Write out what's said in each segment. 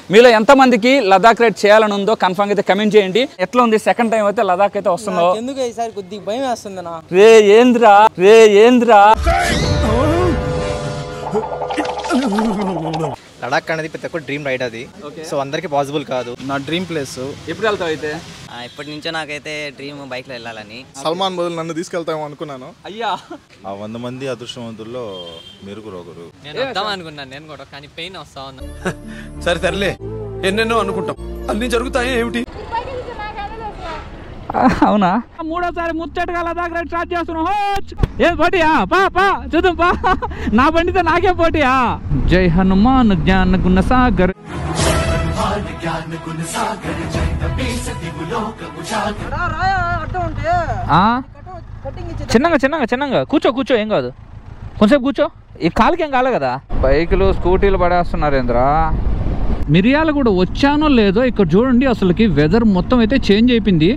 మీలో ఎంతమందికి లదాఖ్ రైడ్ చేయాలని ఉందో కన్ఫర్మ్ అయితే కమెంట్ చేయండి ఎట్లా ఉంది సెకండ్ టైం అయితే లదాఖ్ అయితే వస్తుందో ఎందుకు ఈసారి కొద్దిగా భయం వేస్తుంది నా రే ఏంద్రా రే ఏంద్రా లడాక్ అనేది ప్రతి ఒక్క డ్రీమ్ రైడ్ అది సో అందరికీ పాసిబుల్ కాదు నా డ్రీమ్ ప్లేస్ ఎప్పుడు వెళ్తావు అయితే ఆ, ఇప్పటి నుంచో నాకైతే డ్రీమ్ బైక్లో వెళ్ళాలని సల్మాన్ బదులు నన్ను తీసుకెళ్తామో అనుకున్నాను అయ్యా ఆ వంద మంది అదృష్టవంతుల్లో మీరు కూడా ఒకరు నేను వద్దాం అనుకున్నాను నేను కూడా కానీ పెయిన్ వస్తా ఉంది సరే సర్లే ఎన్నెన్నో అనుకుంటాం అన్ని జరుగుతాయి ఏమిటి అవునా మూడోసారి ముచ్చటగా లదాఖ్ రైడ్ స్టార్ట్ చేస్తున్నాం హోచ్! ఏం పోటీయా పా పా చూద్దాం పా నా బండితో నాకే పోటీయా జై హనుమాన్ జ్ఞాన గుణ సాగర్ అడ్డం ఉంటే ఆ? కటింగ్ ఇచ్చి చిన్నగా చిన్నగా చిన్నగా కూర్చో కూర్చో ఏం కాదు కొంచెంసేపు కూర్చో ఈ కాలుకి ఏం కాలే కదా బైకులు స్కూటీలు పడేస్తున్నారు ఏంద్రా మిరియాలు కూడా వచ్చానో లేదో ఇక్కడ చూడండి అసలుకి వెదర్ మొత్తం అయితే చేంజ్ అయిపోయింది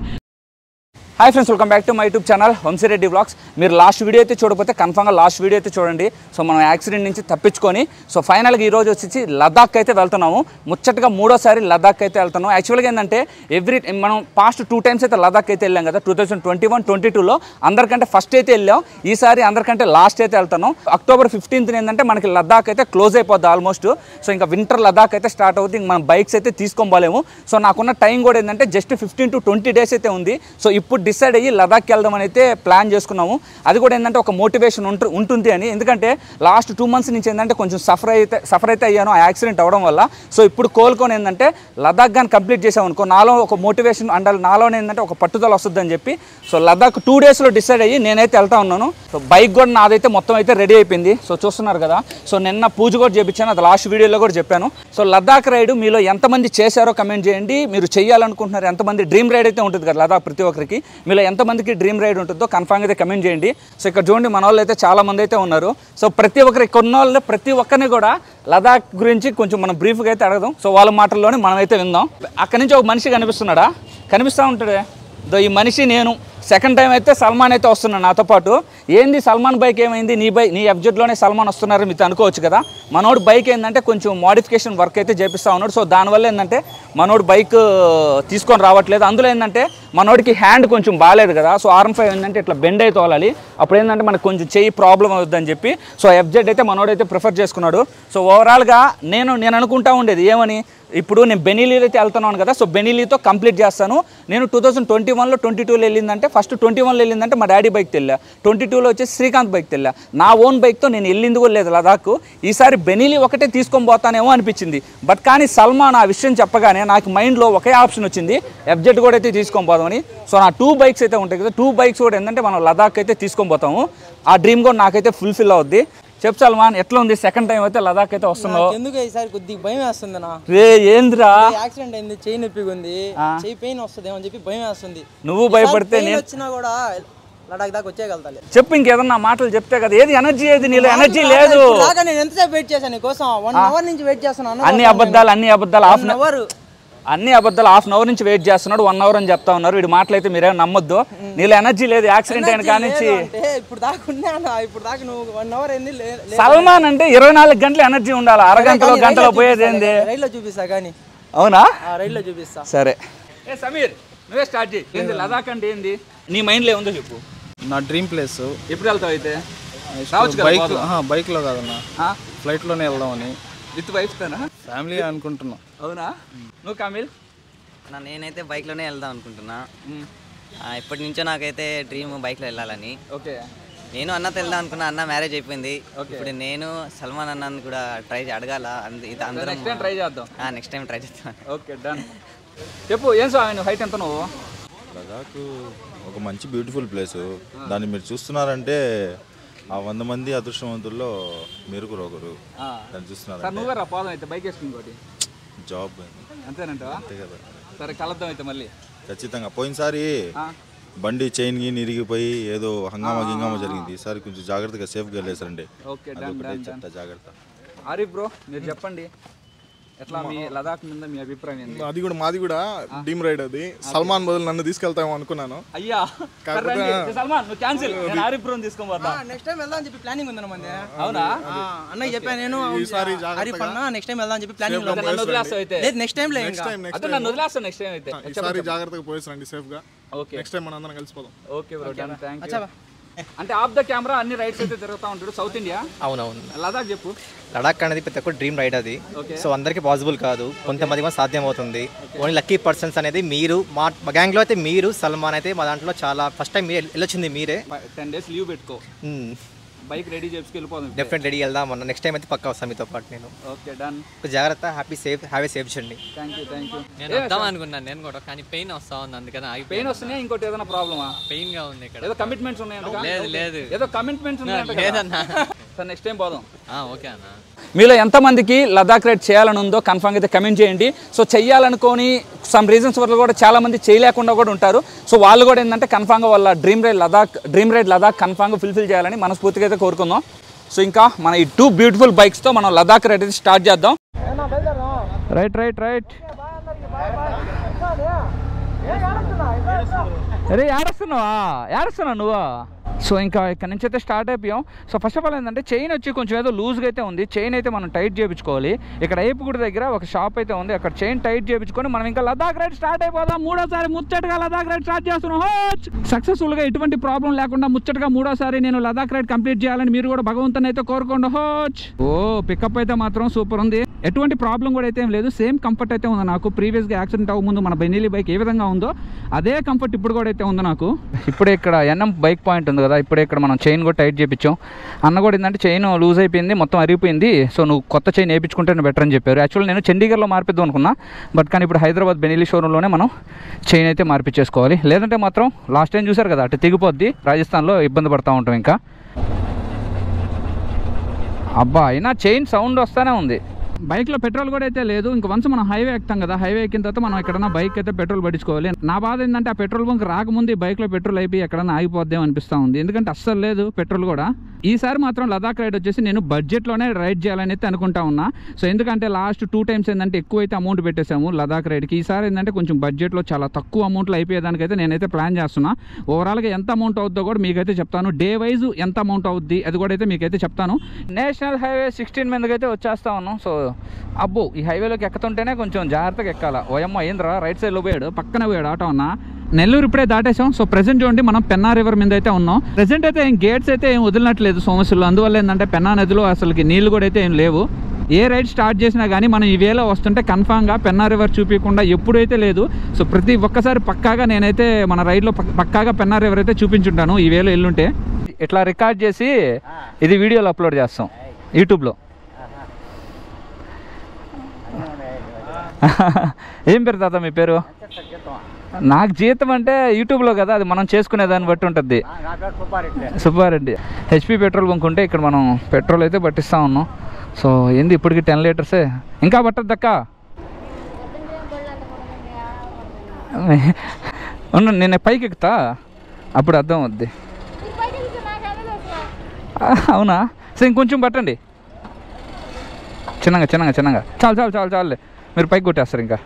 hi friends welcome back to my YouTube channel Vamsireddy vlogs మీరు లాస్ట్ వీడియో అయితే చూడకపోతే కన్ఫామ్గా లాస్ట్ వీడియో అయితే చూడండి సో మనం యాక్సిడెంట్ నుంచి తప్పించుకొని సో ఫైనల్గా ఈరోజు వచ్చేసి లదాఖ్ అయితే వెళ్తున్నాము ముచ్చటగా మూడోసారి లదాఖ్ అయితే వెళ్తున్నాం యాక్చువల్గా ఏంటంటే ఎవ్రీ మనం పాస్ట్ టూ టైమ్స్ అయితే లదాఖ్ అయితే వెళ్ళాం కదా two thousand twenty one twenty టూలో అందరికంటే ఫస్ట్ అయితే వెళ్ళాం ఈసారి అందరికంటే లాస్ట్ అయితే వెళ్తున్నాం అక్టోబర్ ఫిఫ్టీన్త్ ఏంటంటే మనకి లదాఖ్ అయితే క్లోజ్ అయిపోద్ది ఆల్మోస్ట్ సో ఇంకా వింటర్ లదాఖ్ అయితే స్టార్ట్ అవుతుంది ఇంక మనం బైక్స్ అయితే తీసుకోలేము సో నాకున్న టైం కూడా ఏంటంటే just fifteen to twenty days అయితే ఉంది సో ఇప్పుడు డిసైడ్ అయ్యి లదాఖ్కి వెళ్దామని అయితే ప్లాన్ చేసుకున్నాము అది కూడా ఏంటంటే ఒక మోటివేషన్ ఉంటు ఉంటుంది అని ఎందుకంటే లాస్ట్ టూ మంత్స్ నుంచి ఏంటంటే కొంచెం సఫర్ అయితే సఫర్ అయితే అయ్యాను ఆ యాక్సిడెంట్ అవ్వడం వల్ల సో ఇప్పుడు కోలుకొని ఏంటంటే లదాఖ్ కానీ కంప్లీట్ చేసాం అనుకో నాలో ఒక మోటివేషన్ అండాలి నాలోనే ఏంటంటే ఒక పట్టుదల వస్తుందని చెప్పి సో లదాఖ్ టూ డేస్లో డిసైడ్ అయ్యి నేనైతే వెళ్తా ఉన్నాను సో బైక్ కూడా నాదైతే మొత్తం అయితే రెడీ అయిపోయింది సో చూస్తున్నారు కదా సో నిన్న పూజ కూడా చేపించాను అది లాస్ట్ వీడియోలో కూడా చెప్పాను సో లదాఖ్ రైడ్ మీలో ఎంతమంది చేశారో కమెంట్ చేయండి మీరు చేయాలనుకుంటున్నారు ఎంతమంది డ్రీమ్ రైడ్ అయితే ఉంటుంది కదా లదాఖ్ ప్రతి ఒక్కరికి మీలో ఎంతమందికి డ్రీమ్ రైడ్ ఉంటుందో కన్ఫామ్గా అయితే కమెంట్ చేయండి సో ఇక్కడ చూడండి మన వాళ్ళు అయితే చాలా మంది అయితే ఉన్నారు సో ప్రతి ఒక్కరి కొన్న వాళ్ళు ప్రతి ఒక్కరిని కూడా లదాఖ్ గురించి కొంచెం మనం బ్రీఫ్గా అయితే అడగదాం సో వాళ్ళ మాటల్లోనే మనం అయితే విందాం అక్కడి నుంచి ఒక మనిషి కనిపిస్తున్నాడా కనిపిస్తూ ఉంటాడే దో ఈ మనిషి నేను సెకండ్ టైం అయితే సల్మాన్ అయితే వస్తున్నాడు నాతో పాటు ఏంది సల్మాన్ బైక్ ఏమైంది నీ బైక్ నీ ఎఫ్జెడ్లోనే సల్మాన్ వస్తున్నారు మీతో అనుకోవచ్చు కదా మనోడు బైక్ ఏంటంటే కొంచెం మోడిఫికేషన్ వర్క్ అయితే చేపిస్తా ఉన్నాడు సో దానివల్ల ఏంటంటే మనోడు బైక్ తీసుకొని రావట్లేదు అందులో ఏంటంటే మనోడికి హ్యాండ్ కొంచెం బాగాలేదు కదా సో ఆర్ఎన్ ఫైవ్ ఏంటంటే ఇట్లా బెండ్ అయితే తోలాలి అప్పుడు ఏంటంటే మనకు కొంచెం చెయ్యి ప్రాబ్లం అవుతుందని చెప్పి సో ఎఫ్జెడ్ అయితే మనోడైతే ప్రిఫర్ చేసుకున్నాడు సో ఓవరాల్గా నేను నేను అనుకుంటా ఉండేది ఏమని ఇప్పుడు నేను బెనీలీలో అయితే వెళ్తున్నాను కదా సో బెనీలీతో కంప్లీట్ చేస్తాను నేను టూ థౌసండ్ ట్వంటీ వన్లో ట్వంటీ టూలో వెళ్ళిందంటే ఫస్ట్ ట్వంటీ వన్లో వెళ్ళిందంటే మా డాడీ బైక్ తెల్లా ట్వంటీ టూలో వచ్చేసి శ్రీకాంత్ బైక్ తెల్లా నా ఓన్ బైక్తో నేను వెళ్ళింది కూడా లేదు లదాఖ్ ఈసారి బెనీలీ ఒకటే తీసుకొని పోతానేమో అనిపించింది బట్ కానీ సల్మాన్ ఆ విషయం చెప్పగానే నాకు మైండ్లో ఒకే ఆప్షన్ వచ్చింది ఎఫ్జెడ్ కూడా అయితే తీసుకొని పోదామని సో నా టూ బైక్స్ అయితే ఉంటాయి కదా టూ బైక్స్ కూడా ఏంటంటే మనం లదాఖ్ అయితే తీసుకొని పోతాము ఆ డ్రీమ్ కూడా నాకైతే ఫుల్ఫిల్ అవుద్ది చెప్పు సల్మాన్ ఎట్లా ఉంది సెకండ్ టైం అయితే లదాఖ్ అయితే వస్తున్నావు ఎందుకు ఈసారి కొద్దిగా భయం వేస్తుంది నా రే ఏంద్రా యాక్సిడెంట్ అయింది చెయ్యి నొప్పిగా ఉంది చెయ్యి పెయిన్ వస్తుందేమో అని చెప్పి భయం వేస్తుంది నువ్వు భయపడితే ఈసారి pain నేను వచ్చినా కూడా లడాక్ దాకా వచ్చేయగలుగుతాలే చెప్పు ఇంకేదన్నా మాటలు చెప్తే కదా ఏది ఎనర్జీ ఏది నీలో ఎనర్జీ లేదు ఇప్పుడు దాకా నేను ఎంతసేపు వెయిట్ చేశాను నీకోసం వన్ అవర్ నుంచి వెయిట్ చేస్తున్నాను అన్ని అబద్ధాలు అన్ని అబద్ధాలు హాఫ్ వన్ అవర్ అన్ని అబద్ధాలు హాఫ్ అన్ అవర్ నుంచి వెయిట్ చేస్తున్నాడు వన్ అవర్ అని చెప్తా ఉన్నారు వీడి మాటలు అయితే మీరేం నమ్మొద్దు నీలో ఎనర్జీ లేదు యాక్సిడెంట్ అయిన కానించి అంటే ఇప్పుడు దాకా ఉన్నా ఇప్పుడు దాకా నువ్వు వన్ అవర్ ఏంది లే- లే- సల్మాన్ అంటే ఇరవై నాలుగు గంటలు ఎనర్జీ ఉండాలి అరగంటలో కానీ గంటలో రైల్లో పోయేది చూపిస్తా ఏంది కానీ, రైల్లో చూపిస్తా కానీ అవునా ఆ రైల్లో చూపిస్తా సరే ఏ సమీర్ నువ్వే స్టార్ట్ చేయి ఏంది లదాఖ్ అంటే ఏంది నీ మైండ్లో ఏముందో చెప్పు నా డ్రీమ్ ప్లేస్ ఎప్పుడు వెళ్తావు అయితే రావచ్చు కదా బైక్ పోదాం. బైక్లో కాదన్నా ఆ? ఫ్లైట్లోనే వెళ్దామని విత్ వైఫ్ తోనా ఫ్యామిలీ అనుకుంటున్నా అవునా నువ్వు కామిల్ నా నేనైతే బైక్లోనే వెళ్దాం అనుకుంటున్నా ఆ, ఇప్పటి నుంచో నాకైతే డ్రీమ్ బైక్లో వెళ్ళాలని ఓకే నేను అన్నతో వెళ్దాం అనుకున్నా అన్న మ్యారేజ్ అయిపోయింది ఇప్పుడు నేను సల్మాన్ అన్నని కూడా ట్రై అడగాల అంద- ఇది అందరం నెక్స్ట్ టైం ట్రై చేద్దాం నెక్స్ట్ టైం ట్రై చేస్తాను ఓకే డన్ చెప్పు ఏం స్వామి నువ్వు హైట్ ఎంత నువ్వు లదాఖ్ ఒక మంచి బ్యూటిఫుల్ ప్లేస్ దాన్ని మీరు చూస్తున్నారంటే ఆ వంద మంది అదృష్టవంతుల్లో మీరు కూడా ఒకరు దాన్ని సార్ చూస్తున్నారంటే నువ్వే రా పోదాం అయితే బైక్ వేసుకుని ఇంకోటి జాబ్ అంతేనంటావా అంతే కదా సరే కలుద్దాం అయితే మళ్ళీ ఖచ్చితంగా పోయినసారి ఆ. బండి చైన్ గిన్ ఇరిగిపోయి ఏదో హంగామా గింగామా జరిగింది ఈసారి కొంచెం జాగ్రత్తగా సేఫ్గా వెళ్ళేసారండి ఓకే డన్ అదొకటే డన్ డన్ చెప్తా జాగ్రత్త ఆరిఫ్ బ్రో మీరు చెప్పండి ఎట్లా మీ లదాఖ్ మీద మీ అభిప్రాయం ఏంది అది కూడా మాది కూడా డ్రీమ్ రైడ్ అది సల్మాన్ బదులు నన్ను తీసుకెళ్తామో అనుకున్నాను అయ్యా కాకపోతే- రండి. సల్మాన్ నువ్వు క్యాన్సిల్ నేను ఆరిపురం తీసుకొని పోతా నెక్స్ట్ టైం వెళ్దాం అని చెప్పి ప్లానింగ్ ఉంది మంది అవునా అన్నయ్య చెప్పాను నేను ఈసారి జాగ్రత్తగా హరీఫ్ అన్న నెక్స్ట్ టైం వెళ్దాం అని చెప్పి ప్లానింగ్ అయితే నన్ను వదిలేస్తావు అయితే లేదు నెక్స్ట్ టైం లేదు నెక్స్ట్ టైం నెక్స్ట్ అయితే నన్ను వదిలేస్తావు నెక్స్ట్ టైం అయితే ఈసారి జాగ్రత్తగా పోయేసి రండి సేఫ్ గా ఓకే నెక్స్ట్ టైం మనం అందరం కలిసిపోదాం okay bro done thank you అంటే ఆఫ్ ద కెమెరా అన్ని రైడ్స్ అయితే తిరుగుతా ఉంటాడు సౌత్ ఇండియా అవునవును లదాఖ్ చెప్పు లడాక్ అనేది ప్రతి ఒక్క డ్రీమ్ రైడ్ అది సో అందరికీ పాసిబుల్ కాదు కొంతమంది మాత్రం సాధ్యం అవుతుంది ఓన్లీ లక్కీ పర్సన్స్ అనేది మీరు మా మా గ్యాంగ్లో అయితే మీరు సల్మాన్ అయితే మా దాంట్లో చాలా ఫస్ట్ టైం మీరు వెళ్ళొచ్చింది మీరే టెన్ డేస్ లీవ్ పెట్టుకో బైక్ రెడీ చేసుకు వెళ్ళిపోదాం డెఫినెట్ రెడీ వెళ్దాం అన్న నెక్స్ట్ టైం అయితే పక్కా వస్తాను మీతో పాటు నేను ఓకే డన్ జాగ్రత్త happy safe have a safe journey thank you thank you నేను వద్దాం అనుకున్నాను నేను కూడా కానీ పెయిన్ వస్తా ఉంది అందుకని ఆగి పెయిన్ వస్తున్నాయా ఇంకోటి ఏదైనా ప్రాబ్లమా పెయిన్ గా ఉంది ఇక్కడ ఏదో కమిట్మెంట్స్ ఉన్నాయంట లేదు లేదు ఏదో కమిట్మెంట్స్ ఉన్నాయంట లేదన్నా సార్ నెక్స్ట్ టైం పోదాం ఆ, ఓకే అన్న మీలో ఎంతమందికి లదాఖ్ రైడ్ చేయాలని ఉందో కన్ఫామ్గా అయితే కమెంట్ చేయండి సో చెయ్యాలనుకొని సమ్ రీజన్స్ వల్ల కూడా చాలా మంది చేయలేకుండా కూడా ఉంటారు సో వాళ్ళు కూడా ఏంటంటే కన్ఫామ్గా వాళ్ళ dream ride Ladakh dream ride Ladakh కన్ఫామ్గా ఫుల్ఫిల్ చేయాలని మనస్ఫూర్తిగా అయితే కోరుకుందాం సో ఇంకా మన ఈ టూ బ్యూటిఫుల్ బైక్స్తో మనం లదాఖ్ రైడ్ అయితే స్టార్ట్ చేద్దాం రైట్ రైట్ రైట్ అరే ఏడుస్తున్నావా ఏడుస్తున్నావు నువ్వు సో ఇంకా ఇక్కడ నుంచి అయితే స్టార్ట్ అయిపోయాం సో ఫస్ట్ ఆఫ్ ఆల్ ఏంటంటే చైన్ వచ్చి కొంచెం ఏదో లూజ్గా అయితే ఉంది చైన్ అయితే మనం టైట్ చేయించుకోవాలి ఇక్కడ ఏపుగుడి దగ్గర ఒక షాప్ అయితే ఉంది అక్కడ చైన్ టైట్ చేయించుకొని మనం ఇంకా లదాఖ్ రైడ్ స్టార్ట్ అయిపోదాం మూడోసారి ముచ్చటగా లదాఖ్ రైడ్ స్టార్ట్ చేస్తున్నాం సక్సెస్ఫుల్గా ఎటువంటి ప్రాబ్లం లేకుండా ముచ్చటగా మూడోసారి నేను లదాఖ్ రైడ్ కంప్లీట్ చేయాలని మీరు కూడా భగవంతుని అయితే కోరుకోండి హోచ్ ఓ పికప్ అయితే మాత్రం సూపర్ ఉంది ఎటువంటి ప్రాబ్లం కూడా అయితే ఏం లేదు సేమ్ కంఫర్ట్ అయితే ఉంది నాకు ప్రీవియస్గా యాక్సిడెంట్ అవ్వ ముందు మన బెన్నీలి బైక్ ఏ విధంగా ఉందో అదే కంఫర్ట్ ఇప్పుడు కూడా అయితే ఉంది నాకు ఇప్పుడే ఇక్కడ ఎన్ఎం బైక్ పాయింట్ ఉంది కదా ఇప్పుడే ఇక్కడ మనం చైన్ కూడా టైట్ చేయించాం అన్న కూడా ఏంటంటే చైన్ లూజ్ అయిపోయింది మొత్తం అరిగిపోయింది సో నువ్వు కొత్త చైన్ వేయించుకుంటే బెటర్ అని చెప్పారు యాక్చువల్ నేను చండీగఢ్లో మార్పిద్దాం అనుకున్నా బట్ కానీ ఇప్పుడు హైదరాబాద్ బెనీలి షోరూంలోనే మనం చైన్ అయితే మార్పించేసుకోవాలి లేదంటే మాత్రం లాస్ట్ టైం చూసారు కదా అటు తెగిపోద్ది రాజస్థాన్లో ఇబ్బంది పడతా ఉంటాం ఇంకా అబ్బా అయినా చైన్ సౌండ్ వస్తూనే ఉంది బైక్లో పెట్రోల్ కూడా అయితే లేదు ఇంక వన్స్ మనం హైవే ఎక్కుతాం కదా హైవే ఎక్కిన తర్వాత మనం ఎక్కడన్నా బైక్ అయితే పెట్రోల్ పట్టించుకోవాలి నా బాధ ఏంటంటే ఆ పెట్రోల్ బంక్ రాకముందు ఈ బైక్లో పెట్రోల్ అయిపోయి ఎక్కడన్నా ఆగిపోద్దేమో అనిపిస్తూ ఉంది ఎందుకంటే అస్సలు లేదు పెట్రోల్ కూడా ఈసారి మాత్రం లదాఖ్ రైడ్ వచ్చేసి నేను బడ్జెట్లోనే రైడ్ చేయాలని అయితే అనుకుంటా ఉన్నా సో ఎందుకంటే లాస్ట్ టూ టైమ్స్ ఏంటంటే ఎక్కువైతే అమౌంట్ పెట్టేశాము లదాఖ్ రైడ్కి ఈసారి ఏంటంటే కొంచెం బడ్జెట్లో చాలా తక్కువ అమౌంట్లో అయిపోయేదానికైతే నేనైతే ప్లాన్ చేస్తున్నా ఓవరాల్గా ఎంత అమౌంట్ అవుద్దో కూడా మీకైతే చెప్తాను డే వైజ్ ఎంత అమౌంట్ అవుద్ది అది కూడా అయితే మీకైతే చెప్తాను నేషనల్ హైవే సిక్స్టీన్ మీదకి అయితే వచ్చేస్తా ఉన్నాం సో అబ్బో ఈ హైవేలోకి ఎక్కుతుంటేనే కొంచెం జాగ్రత్తగా ఎక్కాల ఓయమ్మ ఏంద్రా రైట్ సైడ్లో పోయాడు పక్కన పోయాడు ఆటో అన్న నెల్లూరు ఇప్పుడే దాటేసాం సో ప్రెసెంట్ చూడండి మనం పెన్నా రివర్ మీద అయితే ఉన్నాం ప్రెసెంట్ అయితే ఏం గేట్స్ అయితే ఏం వదిలినట్లేదు సోమశిలో అందువల్ల ఏంటంటే పెన్నా నదిలో అసలుకి నీళ్లు కూడా అయితే ఏం లేవు ఏ రైడ్ స్టార్ట్ చేసినా కానీ మనం ఈ వేలో వస్తుంటే కన్ఫామ్గా పెన్నా రివర్ చూపించకుండా ఎప్పుడైతే లేదు సో ప్రతి ఒక్కసారి పక్కాగా నేనైతే మన రైడ్లో పక్- పక్కాగా పెన్నా రివర్ అయితే చూపించుంటాను ఈ వేలో ఎల్లుంటే ఇట్లా రికార్డ్ చేసి ఇది వీడియోలో అప్లోడ్ చేస్తాం యూట్యూబ్లో ఏం పేరు తాత మీ పేరు నాకు జీతం అంటే యూట్యూబ్లో కదా అది మనం చేసుకునే దాన్ని బట్టి ఉంటుంది సుబ్బారెడ్డి హెచ్పి పెట్రోల్ బంక్ ఉంటే ఇక్కడ మనం పెట్రోల్ అయితే పట్టిస్తా ఉన్నాం సో ఏంది ఇప్పటికి టెన్ లీటర్సే ఇంకా పట్టద్దక్క ఉండు నేను పైకి ఎక్కుతా అప్పుడు అర్థం అవుద్ది ఆ, అవునా సరే ఇంకొంచెం పట్టండి చిన్నగా చిన్నగా చిన్నగా చాలు చాలు చాలు చాలులే మీరు పైకి కొట్టేస్తారు ఇంకా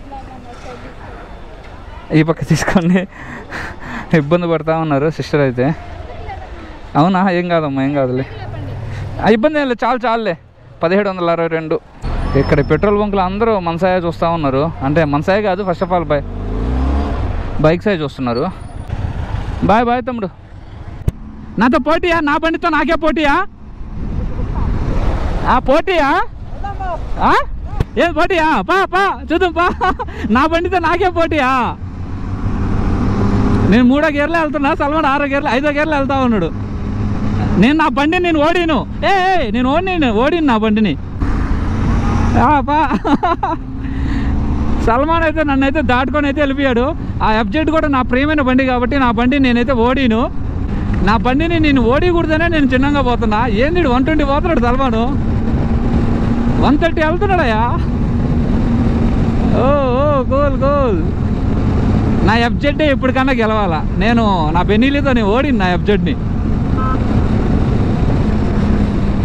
ఈ పక్క తీసుకోండి ఇబ్బంది పడతా ఉన్నారు సిస్టర్ అయితే అవునా ఏం కాదమ్మా ఏం కాదులే ఆ, ఇబ్బంది ఏం లేదు చాలు చాలులే పదిహేడు వందల అరవై రెండు ఇక్కడ పెట్రోల్ బంకులు అందరూ మనసాయ చూస్తూ ఉన్నారు అంటే మనసాయ కాదు first of all boy bike size చూస్తున్నారు బాయ్ బాయ్ తమ్ముడు నాతో పోటీయా నా బండితో నాకే పోటీయా ఆ పోటీయా ఆ? ఏం పోటీయా పా పా చూద్దాం పా నా బండితో నాకే పోటీయా నేను మూడో గేర్లో వెళ్తున్నా సల్మాన్ ఆరో గేర్లు ఐదో గేర్లో వెళ్తా ఉన్నాడు నేను నా బండిని నేను ఓడిను ఏ ఏ, నేను ఓడి ఓడిను నా బండిని ఆ, పా సల్మాన్ అయితే నన్ను అయితే దాటుకొని అయితే వెళ్ళిపోయాడు ఆ ఎఫ్జెడ్ కూడా నా ప్రియమైన బండి కాబట్టి నా బండిని నేనైతే ఓడిను నా బండిని నేను ఓడికూడదనే నేను చిన్నగా పోతున్నా ఏంది వన్ ట్వంటీ పోతున్నాడు సల్మాను వన్ థర్టీ వెళ్తున్నాడయ్యా ఓ ఓ గోల్ గోల్ నా ఎఫ్జెడ్ ఎప్పటికన్నా గెలవాలా నేను నా బెన్నీలితో నేను ఓడిను నా ఎఫ్జెడ్ని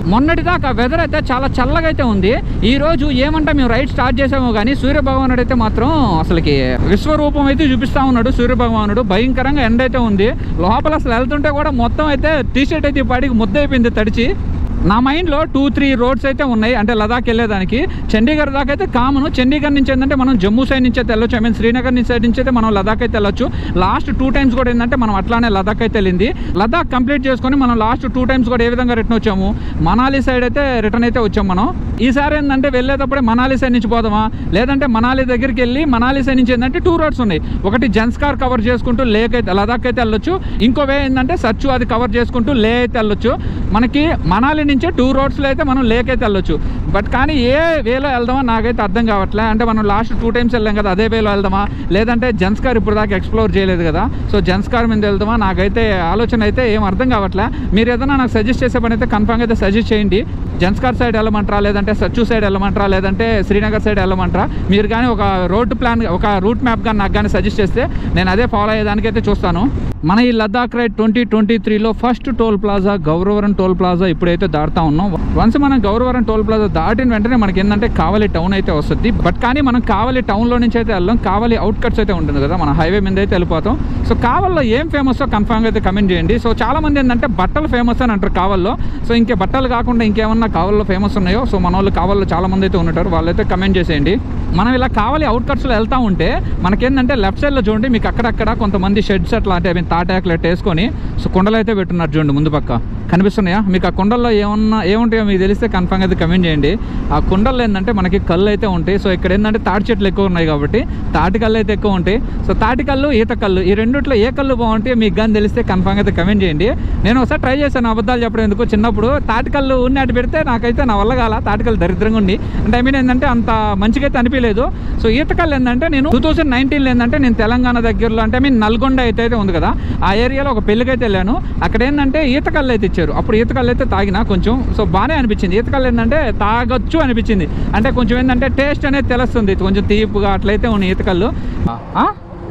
మొన్నటిదాకా వెదర్ అయితే చాలా చల్లగా అయితే ఉంది ఈ రోజు ఏమంటే మేము రైడ్ స్టార్ట్ చేసామో కానీ సూర్య భగవానుడు అయితే మాత్రం అసలుకి విశ్వరూపం అయితే చూపిస్తా ఉన్నాడు సూర్య భగవానుడు భయంకరంగా ఎండ అయితే ఉంది లోపల అసలు వెళ్తుంటే కూడా మొత్తం అయితే టీ షర్ట్ అయితే ఈ పాటికి ముద్ద అయిపోయింది తడిచి నా మైండ్లో టూ త్రీ రోడ్స్ అయితే ఉన్నాయి అంటే లదాఖ్ వెళ్ళేదానికి చండీగఢ్ దాకా అయితే కామన్ చండీగఢ్ నుంచి ఏంటంటే మనం జమ్మూ సైడ్ నుంచి అయితే వెళ్ళొచ్చు ఐ మీన్ శ్రీనగర్ నుంచి సైడ్ నుంచి అయితే మనం లదాఖ్ అయితే వెళ్ళొచ్చు లాస్ట్ టూ టైమ్స్ కూడా ఏంటంటే మనం అట్లానే లదాఖ్ అయితే వెళ్ళింది లదాఖ్ కంప్లీట్ చేసుకొని మనం లాస్ట్ టూ టైమ్స్ కూడా ఏ విధంగా రిటర్న్ వచ్చాము మనాలి సైడ్ అయితే రిటర్న్ అయితే వచ్చాం మనం ఈసారి ఏంటంటే వెళ్ళేటప్పుడే మనాలి సైడ్ నుంచి పోదామా లేదంటే మనాలి దగ్గరికి వెళ్ళి మనాలి సైడ్ నుంచి ఏంటంటే టూ రోడ్స్ ఉన్నాయి ఒకటి జన్స్కార్ కవర్ చేసుకుంటూ లేక్ అయితే లదాఖ్ అయితే వెళ్ళొచ్చు ఇంకో వే ఏంటంటే సచ్చు అది కవర్ చేసుకుంటూ లే అయితే వెళ్ళొచ్చు మనకి మనాలి నుంచే టూ రోడ్స్లో అయితే మనం లేక్ అయితే వెళ్ళొచ్చు బట్ కానీ ఏ వేలో వెళ్దామో నాకైతే అర్థం కావట్లే అంటే మనం లాస్ట్ టూ టైమ్స్ వెళ్ళాం కదా అదే వేలో వెళ్దామా లేదంటే జన్స్కార్ ఇప్పుడు దాకా ఎక్స్ప్లోర్ చేయలేదు కదా సో జన్స్కార్ మీద వెళ్దామా నాకైతే ఆలోచన అయితే ఏం అర్థం కావట్లే మీరు ఏదైనా నాకు సజెస్ట్ చేసే పని అయితే కన్ఫామ్గా అయితే సజెస్ట్ చేయండి జన్స్కార్ సైడ్ వెళ్ళమంటారా లేదంటే సచ్చు సైడ్ వెళ్ళమంటారా లేదంటే శ్రీనగర్ సైడ్ వెళ్ళమంటారా మీరు కానీ ఒక రోడ్ ప్లాన్ ఒక రూట్ మ్యాప్ కానీ నాకు కానీ సజెస్ట్ చేస్తే నేను అదే ఫాలో అయ్యేదానికి అయితే చూస్తాను మన ఈ లద్దాఖ్ రైడ్ ట్వంటీ ట్వంటీ త్రీలో first toll plaza Gauravaram toll plaza ఇప్పుడైతే దాటుతా ఉన్నాం వన్స్ మనం గౌరవరం టోల్ ప్లాజా దాటిన వెంటనే మనకి ఏంటంటే కావలి టౌన్ అయితే వస్తుంది బట్ కానీ మనం కావలి టౌన్లో నుంచి అయితే వెళ్ళాం కావలి అవుట్కట్స్ అయితే ఉంటుంది కదా మన హైవే మీద అయితే వెళ్ళిపోతాం సో కావల్లో ఏం ఫేమస్ కన్ఫామ్గా అయితే కమెంట్ చేయండి సో చాలా మంది ఏంటంటే బట్టలు ఫేమస్ అని అంటారు కావల్లో సో ఇంకే బట్టలు కాకుండా ఇంకేమన్నా కావల్లో ఫేమస్ ఉన్నాయో సో మన వాళ్ళు కావల్లో చాలా మంది అయితే ఉంటారు వాళ్ళైతే కమెంట్ చేసేయండి మనం ఇలా కావాలి అవుట్కట్స్లో వెళ్తా ఉంటే మనకేంటంటే లెఫ్ట్ సైడ్లో చూడండి మీకు అక్కడక్కడ కొంతమంది షెడ్స్ అట్లా అంటే I mean తాటాకులు అట్లా వేసుకొని సో కుండలు అయితే పెట్టున్నారు చూడండి ముందు పక్క కనిపిస్తున్నాయా మీకు ఆ కుండల్లో ఏమన్నా ఏముంటాయో మీకు తెలిస్తే కన్ఫామ్గా అయితే కమెంట్ చేయండి ఆ కుండల్లో ఏంటంటే మనకి కళ్ళు అయితే ఉంటాయి సో ఇక్కడ ఏంటంటే తాటి చెట్లు ఎక్కువ ఉన్నాయి కాబట్టి తాటి కళ్ళు అయితే ఎక్కువ ఉంటాయి సో తాటి కళ్ళు ఈత కళ్ళు ఈ రెండిట్లో ఏ కళ్ళు బాగుంటాయి మీకు కానీ తెలిస్తే కన్ఫామ్గా అయితే కమెంట్ చేయండి నేను ఒకసారి ట్రై చేశాను అబద్ధాలు చెప్పడం ఎందుకు చిన్నప్పుడు తాటి కళ్ళు ఉన్నట్టు పెడితే నాకైతే నా వల్ల కాల తాటికల్లు దరిద్రంగా ఉండి అంటే ఐ మీన్ ఏంటంటే అంత మంచిగా అయితే అనిపించలేదు సో ఈతకల్లు ఏంటంటే నేను టూ థౌసండ్ నైన్టీన్లో ఏంటంటే నేను తెలంగాణ దగ్గరలో అంటే ఐ మీన్ నల్గొండ అయితే అయితే ఉంది కదా ఆ ఏరియాలో ఒక పెళ్ళికి అయితే వెళ్ళాను అక్కడ ఏంటంటే ఈతకల్లు అయితే ఇచ్చారు అప్పుడు ఈతకల్లు అయితే తాగిన కొంచెం సో బాగానే అనిపించింది ఈతకల్లు ఏంటంటే తాగొచ్చు అనిపించింది అంటే కొంచెం ఏంటంటే టేస్ట్ అనేది తెలుస్తుంది కొంచెం తీపుగా అట్లయితే ఉన్నాయి ఈతకల్లు ఆ?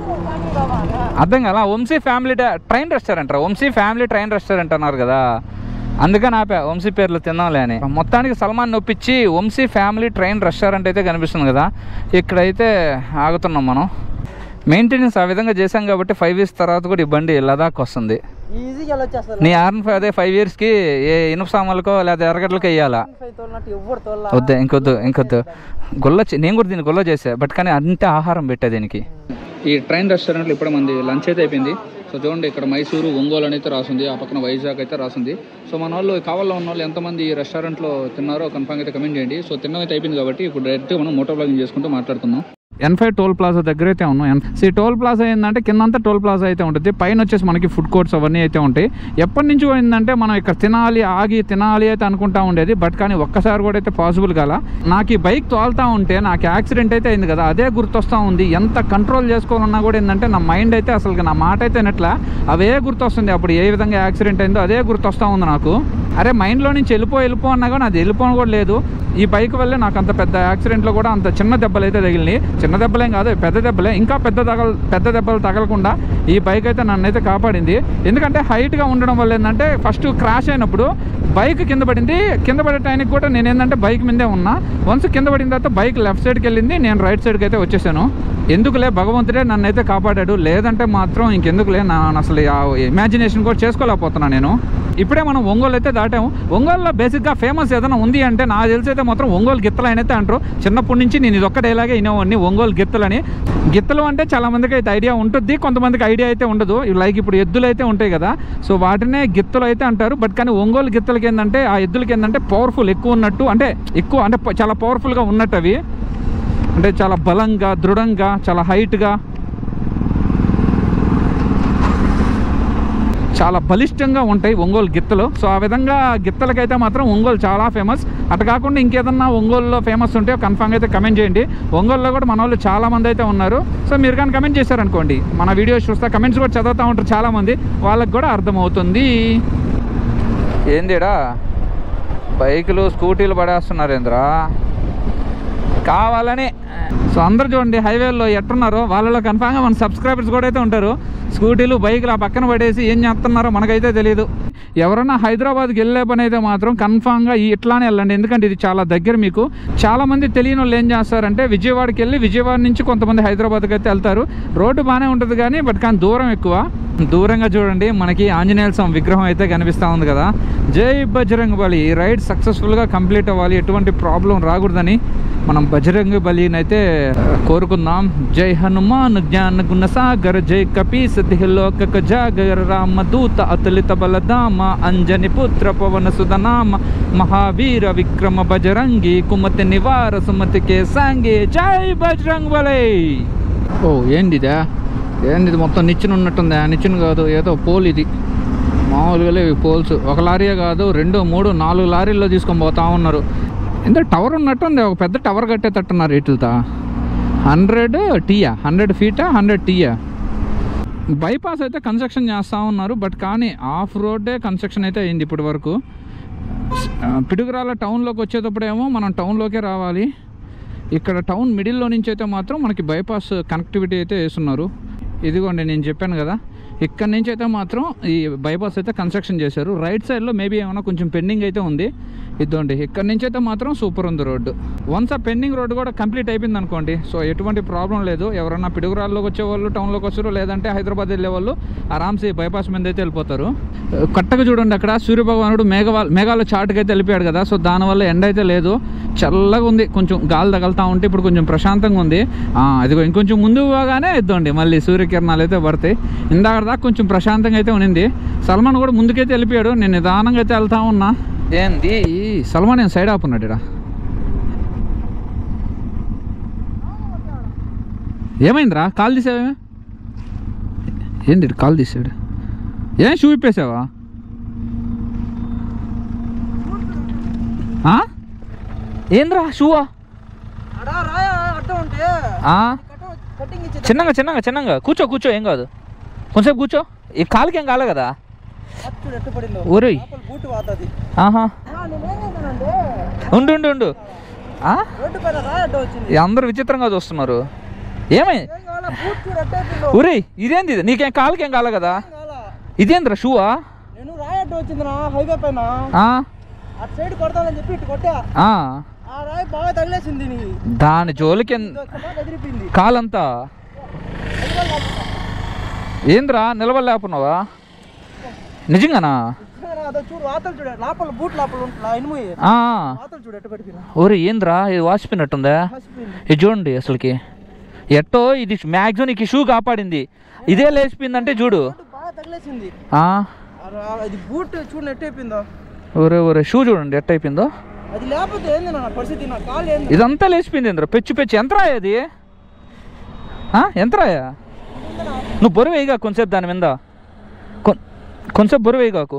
అర్థం కదా వంశీ ఫ్యామిలీ ట- ట్రైన్ రెస్టారెంట్ రా వంశీ ఫ్యామిలీ ట్రైన్ రెస్టారెంట్ అన్నారు కదా అందుకని ఆపా వంశీ పేర్లు తిందాంలే అని మొత్తానికి సల్మాన్ నొప్పించి వంశీ ఫ్యామిలీ ట్రైన్ రెస్టారెంట్ అయితే కనిపిస్తుంది కదా ఇక్కడైతే ఆగుతున్నాం మనం మెయింటెనెన్స్ ఆ విధంగా చేశాం కాబట్టి ఫైవ్ ఇయర్స్ తర్వాత కూడా ఈ బండి లదాఖ్ వస్తుంది ఈజీగా వెళ్ళొచ్చేస్తారు నీ ఆర్న్ ఫైవ్ అదే ఫైవ్ ఇయర్స్కి ఏ ఇనుప సామాన్లకో లేదా ఎర్రగడ్డలకో వేయాలా తోలినట్టు ఎవ్వరు తోల వద్దు ఇంకొద్దు ఇంకొద్దు గొల్ల చే- నేను కూడా దీన్ని గొల్ల చేసా బట్ కానీ అంతే ఆహారం పెట్టా దీనికి ఈ ట్రైన్ రెస్టారెంట్లో ఇప్పుడు మంది లంచ్ అయితే అయిపోయింది సో చూడండి ఇక్కడ మైసూరు ఒంగోలు అని అయితే రాసింది ఆ పక్కన వైజాగ్ అయితే రాసింది సో మన వాళ్ళు కావాలో ఉన్న వాళ్ళు ఎంతమంది ఈ రెస్టారెంట్లో తిన్నారో కన్ఫామ్ అయితే కమెంట్ చేయండి సో తిన్నది అయితే అయిపోయింది కాబట్టి ఇప్పుడు డైరెక్ట్ మనం మోటో బ్లాగింగ్ చేసుకుంటూ మాట్లాడుతున్నాం ఎన్ ఫైవ్ టోల్ ప్లాజా దగ్గర అయితే ఉన్నాం ఎన్ సి టోల్ ప్లాజా ఏంటంటే కిందంతా టోల్ ప్లాజా అయితే ఉంటుంది పైన వచ్చేసి మనకి ఫుడ్ కోర్ట్స్ అవన్నీ అయితే ఉంటాయి ఎప్పటి నుంచి ఏంటంటే మనం ఇక్కడ తినాలి ఆగి తినాలి అయితే అనుకుంటా ఉండేది బట్ కానీ ఒక్కసారి కూడా అయితే పాసిబుల్ కాల నాకు ఈ బైక్ తోలుతా ఉంటే నాకు యాక్సిడెంట్ అయితే అయింది కదా అదే గుర్తొస్తూ ఉంది ఎంత కంట్రోల్ చేసుకోవాలన్నా కూడా ఏంటంటే నా మైండ్ అయితే అసలు నా మాట అయితే నెట్లా అవే గుర్తొస్తుంది అప్పుడు ఏ విధంగా యాక్సిడెంట్ అయిందో అదే గుర్తొస్తూ ఉంది నాకు అరే మైండ్లో నుంచి వెళ్ళిపో వెళ్ళిపో అన్నా కానీ అది వెళ్ళిపోవడం కూడా లేదు ఈ బైక్ వల్లే నాకు అంత పెద్ద యాక్సిడెంట్లో కూడా అంత చిన్న దెబ్బలు అయితే తగిలినాయి చిన్న దెబ్బలేం కాదు పెద్ద దెబ్బలే ఇంకా పెద్ద తగల పెద్ద దెబ్బలు తగలకుండా ఈ బైక్ అయితే నన్ను అయితే కాపాడింది ఎందుకంటే హైట్గా ఉండడం వల్ల ఏంటంటే ఫస్ట్ క్రాష్ అయినప్పుడు బైక్ కింద పడింది కింద పడే టైంకి కూడా నేను ఏంటంటే బైక్ మీదే ఉన్నా వన్స్ కింద పడిన తర్వాత బైక్ లెఫ్ట్ సైడ్కి వెళ్ళింది నేను రైట్ సైడ్కి అయితే వచ్చేసాను ఎందుకులే భగవంతుడే నన్ను అయితే కాపాడాడు లేదంటే మాత్రం ఇంకెందుకులే నా అసలు ఇమాజినేషన్ కూడా చేసుకోలేకపోతున్నాను నేను ఇప్పుడే మనం ఒంగోలు అయితే దాటాము ఒంగోలులో బేసిక్గా ఫేమస్ ఏదైనా ఉంది అంటే నాకు తెలిసి అయితే మాత్రం ఒంగోలు గిత్తలు అని అయితే అంటారు చిన్నప్పటి నుంచి నేను ఇది ఒక్కటే ఇలాగే వినేవాడిని ఒంగోలు గిత్తలని గిత్తలు అంటే చాలా మందికి అయితే ఐడియా ఉంటుంది కొంతమందికి ఐడియా అయితే ఉండదు ఇవి లైక్ ఇప్పుడు ఎద్దులు అయితే ఉంటాయి కదా సో వాటినే గిత్తలు అయితే అంటారు బట్ కానీ ఒంగోలు గిత్తలకి ఏంటంటే ఆ ఎద్దులకి ఏంటంటే పవర్ఫుల్ ఎక్కువ ఉన్నట్టు అంటే ఎక్కువ అంటే ప- చాలా పవర్ఫుల్గా ఉన్నట్టు అవి అంటే చాలా బలంగా దృఢంగా చాలా హైట్గా చాలా బలిష్టంగా ఉంటాయి ఒంగోలు గిత్తలు సో ఆ విధంగా గిత్తలకైతే మాత్రం ఒంగోలు చాలా ఫేమస్ అటు కాకుండా ఇంకేదన్నా ఒంగోలులో ఫేమస్ ఉంటే కన్ఫామ్గా అయితే కమెంట్ చేయండి ఒంగోలులో కూడా మన వాళ్ళు చాలా మంది అయితే ఉన్నారు సో మీరు కానీ కమెంట్ చేశారనుకోండి మన వీడియోస్ చూస్తే కమెంట్స్ కూడా చదువుతూ ఉంటారు చాలామంది వాళ్ళకి కూడా అర్థమవుతుంది ఏందిడా బైకులు స్కూటీలు పడేస్తున్నారు ఏంద్రా కావాలని సో అందరు చూడండి హైవేలో ఎట్టున్నారో వాళ్ళలో కన్ఫామ్గా మన సబ్స్క్రైబర్స్ కూడా అయితే ఉంటారు స్కూటీలు బైకులు ఆ పక్కన పడేసి ఏం చేస్తున్నారో మనకైతే తెలియదు ఎవరైనా హైదరాబాద్కి వెళ్ళే పని అయితే మాత్రం కన్ఫామ్గా ఈ ఇట్లానే వెళ్ళండి ఎందుకంటే ఇది చాలా దగ్గర మీకు చాలా మంది తెలియని వాళ్ళు ఏం చేస్తారంటే విజయవాడకి వెళ్ళి విజయవాడ నుంచి కొంతమంది హైదరాబాద్కి అయితే వెళ్తారు రోడ్డు బాగానే ఉంటుంది కానీ బట్ కానీ దూరం ఎక్కువ దూరంగా చూడండి మనకి ఆంజనేయ స్వామి విగ్రహం అయితే కనిపిస్తూ ఉంది కదా జై బజరంగ్ బలి ఈ రైడ్ సక్సెస్ఫుల్గా కంప్లీట్ అవ్వాలి ఎటువంటి ప్రాబ్లం రాకూడదని మనం బజరంగ్ బలిని అయితే కోరుకుందాం జై హనుమాన్ జ్ఞాన గుణ సాగర్ జై కపీ సతిలోక జాగర రామ దూత అతులిత బలధామ అంజని పుత్ర పవన సుధనామ మహావీర విక్రమ బజరంగి కుమతి నివార సుమతి కే సాంగి జై బజరంగ్ బలి ఓ ఏందిదా ఏంది ఇది మొత్తం నిచ్చెన ఉన్నట్టుంది ఆ నిచ్చెన కాదు ఏదో పోల్ ఇది మామూలుగా లేవు ఈ పోల్స్ ఒక లారీయే కాదు రెండు మూడు నాలుగు లారీల్లో తీసుకొని పోతా ఉన్నారు ఎంత టవర్ ఉన్నట్టుంది ఒక పెద్ద టవర్ కట్టేటట్టున్నారు వీటితో హండ్రెడ్ టీయా హండ్రెడ్ ఫీటా హండ్రెడ్ టీయా బైపాస్ అయితే కన్స్ట్రక్షన్ చేస్తూ ఉన్నారు బట్ కానీ ఆఫ్ రోడ్డే కన్స్ట్రక్షన్ అయితే అయింది ఇప్పటి వరకు ఆ, పిడుగురాల టౌన్లోకి వచ్చేటప్పుడేమో మనం టౌన్లోకే రావాలి ఇక్కడ టౌన్ మిడిల్లో నుంచి అయితే మాత్రం మనకి బైపాస్ కనెక్టివిటీ అయితే వేస్తున్నారు ఇదిగోండి నేను చెప్పాను కదా ఇక్కడ నుంచి అయితే మాత్రం ఈ బైపాస్ అయితే కన్స్ట్రక్షన్ చేశారు రైట్ సైడ్లో మేబీ ఏమైనా కొంచెం పెండింగ్ అయితే ఉంది ఇదిగోండి ఇక్కడ నుంచి అయితే మాత్రం సూపర్ ఉంది రోడ్డు వన్స్ ఆ పెండింగ్ రోడ్డు కూడా కంప్లీట్ అయిపోయింది అనుకోండి సో ఎటువంటి ప్రాబ్లం లేదు ఎవరన్నా పిడుగురాల్లోకి వచ్చేవాళ్ళు టౌన్లోకి వచ్చారు లేదంటే హైదరాబాద్ వెళ్ళే వాళ్ళు ఆరామ్సే ఈ బైపాస్ మీద అయితే వెళ్ళిపోతారు కట్టగా చూడండి అక్కడ సూర్యభగవానుడు మేఘవా మేఘాలు చాటుకి అయితే వెళ్ళిపోయాడు కదా సో దానివల్ల ఎండ అయితే లేదు చల్లగా ఉంది కొంచెం గాలి తగులుతూ ఉంటే ఇప్పుడు కొంచెం ప్రశాంతంగా ఉంది ఆ, అదిగో ఇంకొంచెం ముందు పోగానే ఇద్దండి మళ్ళీ సూర్యకిరణాలు అయితే పడతాయి ఇందాక దాకా కొంచెం ప్రశాంతంగా అయితే ఉన్నింది సల్మాన్ కూడా ముందుకైతే వెళ్ళిపోయాడు నేను నిదానంగా అయితే వెళ్తా ఉన్నా ఏంది ఈ సల్మాన్ నేను సైడ్ ఆపున్నాడు ఇక్కడ ఏమైందిరా కాల్ తీసావేమే ఏంది ఈడు కాల్ తీసాడు ఏం షూ ఇప్పేసావా ఆ? ఏంద్రా షూవా అడా రాయా అడ్డం ఉంటే ఆ? కటింగ్ ఇచ్చి చిన్నగా చిన్నగా చిన్నగా కూర్చో కూర్చో ఏం కాదు కొంచెంసేపు కూర్చో ఈ కాలుకి ఏం కాలే కదా చూడు ఎట్టు పడిందో ఒరేయ్ లోపల బూట్ వాతది ఆహా నేనేం చేశానంటే ఉండు ఉండు ఉండు ఆ? రోడ్డు పైన రాయి అడ్డం వచ్చింది ఈ అందరూ విచిత్రంగా చూస్తున్నారు ఏమై ఏం కావాలా బూట్ చూడు ఎట్టయిపోయిందో ఒరేయ్ ఇదేంది ఇది? నీకేం కాలుకి ఏం కాలే కదా కావాలా ఇదేంద్రా షూవా నేను రాయి అడ్డం వచ్చింది నా హైవే పైన ఆ? అటు సైడ్ కొడతానని చెప్పి ఇటు కొట్టా ఆ. ఆ రాయి బాగా తగిలేసింది నీకు దాని జోలికి ఎన్- బాగా ఎదిరిపోయింది కాలంతా ఏంద్రా నిలబడలేకున్నావా నిజంగానా అదో చూడు వాతలు చూడు లోపల బూట్ లోపల ఉంటా ఇనుము ఆ. వాతలు చూడు ఎట్టు పడిపోయినా ఒరే ఏంద్రా ఇది వాచిపోయినట్టుందా మసిపోయింది ఇది చూడండి అసలుకి ఎట్టో ఇది మ్యాక్సిమం నీకు షూ కాపాడింది ఇదే లేచిపోయిందంటే చూడు రోడ్డు బాగా తగిలేసింది ఆ. ఆ రా- అది బూట్ చూడు ఎట్టు అయిపోయిందో ఒరే ఒరే షూ చూడండి ఎట్ట అయిపోయిందో అది లేకపోతే ఏంది నా పరిస్థితి నా కాలు ఏంది ఇదంతా లేచిపోయింది ఇంద్ర పెచ్చు పెచ్చు ఎంతరాయ అది ఆ? ఎంతరాయా నువ్వు బరువు వేయగా కొంచెంసేపు దాని మీద కొన్- కొంచెంసేపు బరువు వేయగాకు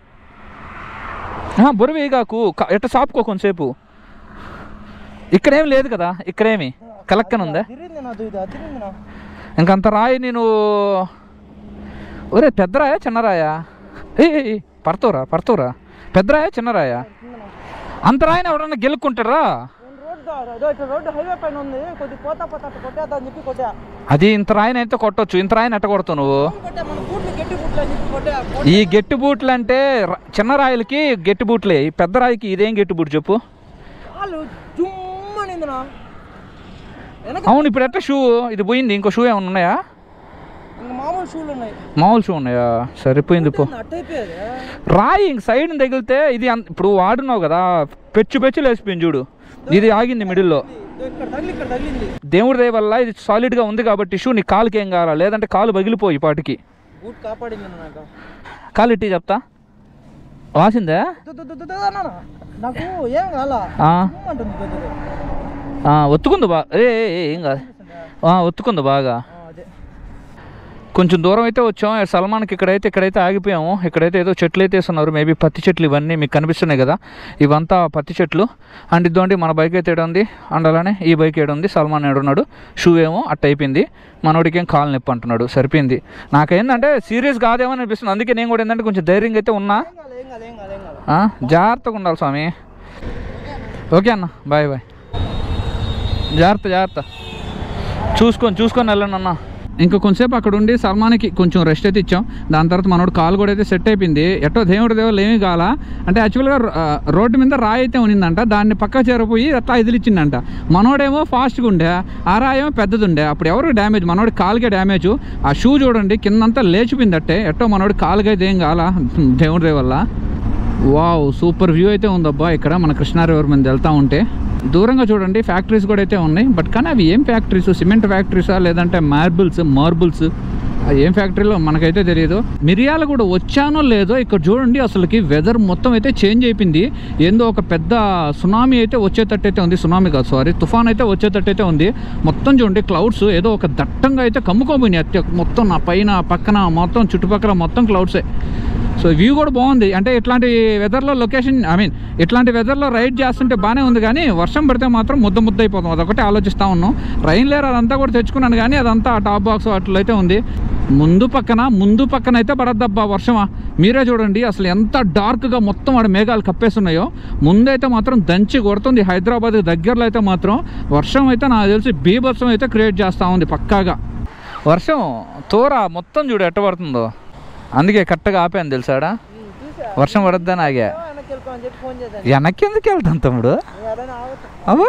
ఆ, బరువు వేయగాకు క- ఎట్ట సాపుకో కొంచెంసేపు ఇక్కడేం లేదు కదా ఇక్కడేమి కలక్కన ఉందా తిరిగింది నాది ఇది తిరిగింది నా ఇంకంత రాయి నేను ఒరే పెద్ద రాయా చిన్న రాయా ఏ పడతావురా పడతావురా పెద్ద రాయా చిన్న రాయా అంత రాయిని ఎవడన్నా గెలుక్కుంటారా నేను రోడ్డు అదో ఇట్లా రోడ్డు హైవే పైన ఉంది కొద్ది పోతా పోతా అట్లా కొట్టేద్దా అని చెప్పి కొట్టా అది ఇంత రాయిని అయితే కొట్టొచ్చు ఇంత రాయిని ఎట్ట కొడతావు నువ్వు కొట్టా మన బూట్లు గట్టి బూట్లు అని చెప్పి కొట్టా ఈ గట్టి బూట్లు అంటే ర- చిన్న రాయిలకి గట్టి బూట్లే ఈ పెద్ద రాయికి ఇదేం గట్టి బూట్ చెప్పు కాలు జుమ్మనింది నా వెనక అవును ఇప్పుడు ఎట్ట షూ ఇది పోయింది ఇంకో షూ ఏమైనా ఉన్నాయా ఇంక మామూలు షూలు ఉన్నాయి మామూలు షూ ఉన్నాయా సరిపోయింది పో అట్ట అయిపోయేది రాయి ఇంక సైడ్ తగిలితే ఇది అంత- ఇప్పుడు వాడున్నావు కదా పెచ్చు పెచ్చు లేచిపోయింది చూడు ఇది ఆగింది మిడిల్లో ఇదో ఇక్కడ తగిలి ఇక్కడ తగిలింది దేవుడి దయ వల్ల ఇది సాలిడ్గా ఉంది కాబట్టి షూ నీ కాలుకి ఏం కావాలా లేదంటే కాలు పగిలిపోయి ఈ పాటికి బూట్ కాపాడింది నాకు కాలు ఇట్టి చెప్తా వాసిందా దు- దు- దు- దు- దు అన్నానా? నాకు ఏం కాల ఆ, అంటుంది పెద్దది ఆ, ఒత్తుకుంది బా ఏ ఏ, ఏ, ఏం కాదు ఆ, ఒత్తుకుంది బాగా ఆ, అదే కొంచెం దూరం అయితే వచ్చాం ఇక్కడ సల్మాన్కి ఇక్కడైతే ఇక్కడైతే ఆగిపోయాము ఇక్కడైతే ఏదో చెట్లు అయితే వేస్తున్నారు మేబీ పత్తి చెట్లు ఇవన్నీ మీకు కనిపిస్తున్నాయి కదా ఇవంతా పత్తి చెట్లు అండ్ ఇద్దండి మన బైక్ అయితే ఏడు ఉంది అండ్ అలానే ఈ బైక్ ఏడు ఉంది సల్మాన్ ఏడున్నాడు షూ ఏమో అట్ట అయిపోయింది మనోడికి ఏం కాలు నొప్పి అంటున్నాడు సరిపోయింది నాకేందంటే సీరియస్ కాదేమో అని అనిపిస్తుంది అందుకే నేను కూడా ఏంటంటే కొంచెం ధైర్యంగా అయితే ఉన్నా ఏం కాలే ఏం కాలే ఏం కాలే ఏం కాలే ఆ, జాగ్రత్తగా ఉండాలి స్వామి ఓకే అన్న బాయ్ బాయ్ జాగ్రత్త జాగ్రత్త చూసుకొని చూసుకొని వెళ్ళండి అన్న ఇంకా కొంచెంసేపు అక్కడ ఉండి సల్మాన్కి కొంచెం రెస్ట్ అయితే ఇచ్చాం దాని తర్వాత మనోడు కాలు కూడా అయితే సెట్ అయిపోయింది ఎట్టో దేవుడి దేవుళ్ళు ఏమీ కాల అంటే యాక్చువల్గా రోడ్డు మీద రాయి అయితే ఉన్నిందంట దాన్ని పక్క చేరిపోయి అట్లా ఇదిలిచ్చిందంట మనోడేమో ఫాస్ట్గా ఉండే ఆ రాయి ఏమో పెద్దది ఉండే అప్పుడు ఎవరు డ్యామేజ్ మనోడి కాలుకే డ్యామేజ్ ఆ షూ చూడండి కిందంతా లేచిపోయింది అట్టే ఎట్టో మనోడి కాలుకి అయితే ఏం కాల దేవుడి దయ వల్ల వావ్ సూపర్ వ్యూ అయితే ఉందబ్బా ఇక్కడ మన కృష్ణా రివర్ మీద వెళ్తా ఉంటే దూరంగా చూడండి ఫ్యాక్టరీస్ కూడా అయితే ఉన్నాయి బట్ కానీ అవి ఏం ఫ్యాక్టరీస్ సిమెంట్ ఫ్యాక్టరీసా లేదంటే మార్బుల్స్ మార్బుల్స్ అది ఏం ఫ్యాక్టరీలో మనకైతే తెలియదు మిరియాలు కూడా వచ్చానో లేదో ఇక్కడ చూడండి అసలుకి వెదర్ మొత్తం అయితే చేంజ్ అయిపోయింది ఏందో ఒక పెద్ద సునామీ అయితే వచ్చేటట్టు అయితే ఉంది సునామీ కాదు సారీ తుఫాన్ అయితే వచ్చేటట్టు అయితే ఉంది మొత్తం చూడండి క్లౌడ్స్ ఏదో ఒక దట్టంగా అయితే కమ్ముకోపోయినాయి అత్య మొత్తం నా పైన పక్కన మొత్తం చుట్టుపక్కల మొత్తం క్లౌడ్సే సో వ్యూ కూడా బాగుంది అంటే ఇట్లాంటి వెదర్లో లొకేషన్ ఐ మీన్ ఇట్లాంటి వెదర్లో రైడ్ చేస్తుంటే బాగానే ఉంది కానీ వర్షం పడితే మాత్రం ముద్ద ముద్ద అయిపోతాం అదొకటి ఆలోచిస్తూ ఉన్నాం రైన్ లేర్ అదంతా కూడా తెచ్చుకున్నాను కానీ అదంతా ఆ టాప్ బాక్స్ అట్లయితే ఉంది ముందు పక్కన ముందు పక్కన అయితే పడద్దబ్బా వర్షమా మీరే చూడండి అసలు ఎంత డార్క్గా మొత్తం ఆడ మేఘాలు కప్పేస్తున్నాయో ముందైతే మాత్రం దంచి కొడుతుంది హైదరాబాద్ దగ్గరలో అయితే మాత్రం వర్షం అయితే నాకు తెలిసి బీభత్సం అయితే క్రియేట్ చేస్తూ ఉంది పక్కాగా వర్షం తోర మొత్తం చూడు ఎట్ట పడుతుందో అందుకే కరెక్ట్గా ఆపాను తెలుసాడా వర్షం పడద్దని ఆగా వెనక్కి వెళ్ళిపో అని చెప్పి ఫోన్ చేశాను వెనక్కి ఎందుకు వెళ్తాం తమ్ముడు ఎవరైనా ఆగుతా అబ్బా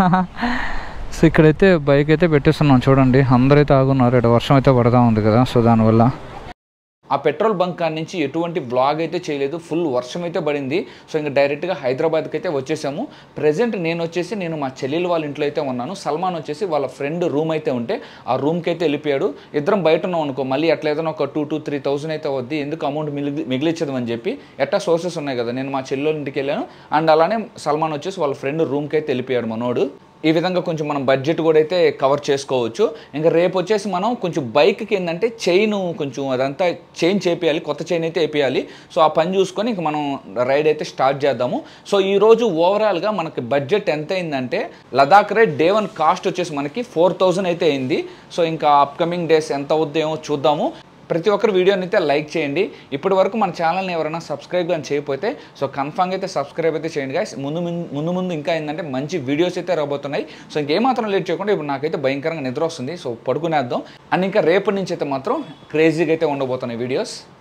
సో ఇక్కడైతే బైక్ అయితే పెట్టేస్తున్నాం చూడండి అందరైతే ఆగున్నారు ఇక్కడ వర్షం అయితే పడతా ఉంది కదా సో దానివల్ల ఆ పెట్రోల్ బంక్ కాడ నుంచి ఎటువంటి బ్లాగ్ అయితే చేయలేదు ఫుల్ వర్షం అయితే పడింది సో ఇంకా డైరెక్ట్గా హైదరాబాద్కి అయితే వచ్చేసాము ప్రజెంట్ నేను వచ్చేసి నేను మా చెల్లెలు వాళ్ళ ఇంట్లో అయితే ఉన్నాను సల్మాన్ వచ్చేసి వాళ్ళ ఫ్రెండ్ రూమ్ అయితే ఉంటే ఆ రూమ్కి అయితే వెళ్ళిపోయాడు ఇద్దరం బయట ఉన్నాం అనుకో మళ్ళీ ఎట్లా ఏదైనా ఒక టూ టూ త్రీ థౌసండ్ అయితే వద్ది ఎందుకు అమౌంట్ మిగిలి మిగిలిచ్చదు అని చెప్పి ఎట్టా సోర్సెస్ ఉన్నాయి కదా నేను మా చెల్లెల ఇంటికి వెళ్ళాను అండ్ అలానే సల్మాన్ వచ్చేసి వాళ్ళ ఫ్రెండ్ రూమ్కి అయితే వెళ్ళిపోయాడు మనోడు ఈ విధంగా కొంచెం మనం బడ్జెట్ కూడా అయితే కవర్ చేసుకోవచ్చు ఇంకా రేపు వచ్చేసి మనం కొంచెం బైక్కి ఏంటంటే చైన్ కొంచెం అదంతా చైన్ చేపియాలి కొత్త చైన్ అయితే వేపియాలి సో ఆ పని చూసుకొని ఇంక మనం రైడ్ అయితే స్టార్ట్ చేద్దాము సో ఈ రోజు ఓవరాల్గా మనకి బడ్జెట్ ఎంత అయిందంటే Ladakh ride day one cost వచ్చేసి మనకి ఫోర్ థౌజండ్ అయితే అయింది సో ఇంకా అప్కమింగ్ డేస్ ఎంత అవుద్దేమో చూద్దాము ప్రతి ఒక్కరు వీడియోని అయితే లైక్ చేయండి ఇప్పటి వరకు మన ఛానల్ని ఎవరైనా సబ్స్క్రైబ్ కానీ చేయకపోతే సో కన్ఫామ్గా అయితే సబ్స్క్రైబ్ అయితే చేయండి guys ముందు ముందు- ముందు ముందు ఇంకా ఏంటంటే మంచి వీడియోస్ అయితే రాబోతున్నాయి సో ఇంకేమాత్రం లేట్ చేయకుండా ఇప్పుడు నాకైతే భయంకరంగా నిద్ర వస్తుంది సో పడుకునేద్దాం అండ్ ఇంకా రేపటి నుంచి అయితే మాత్రం క్రేజీగా అయితే ఉండబోతున్నాయి వీడియోస్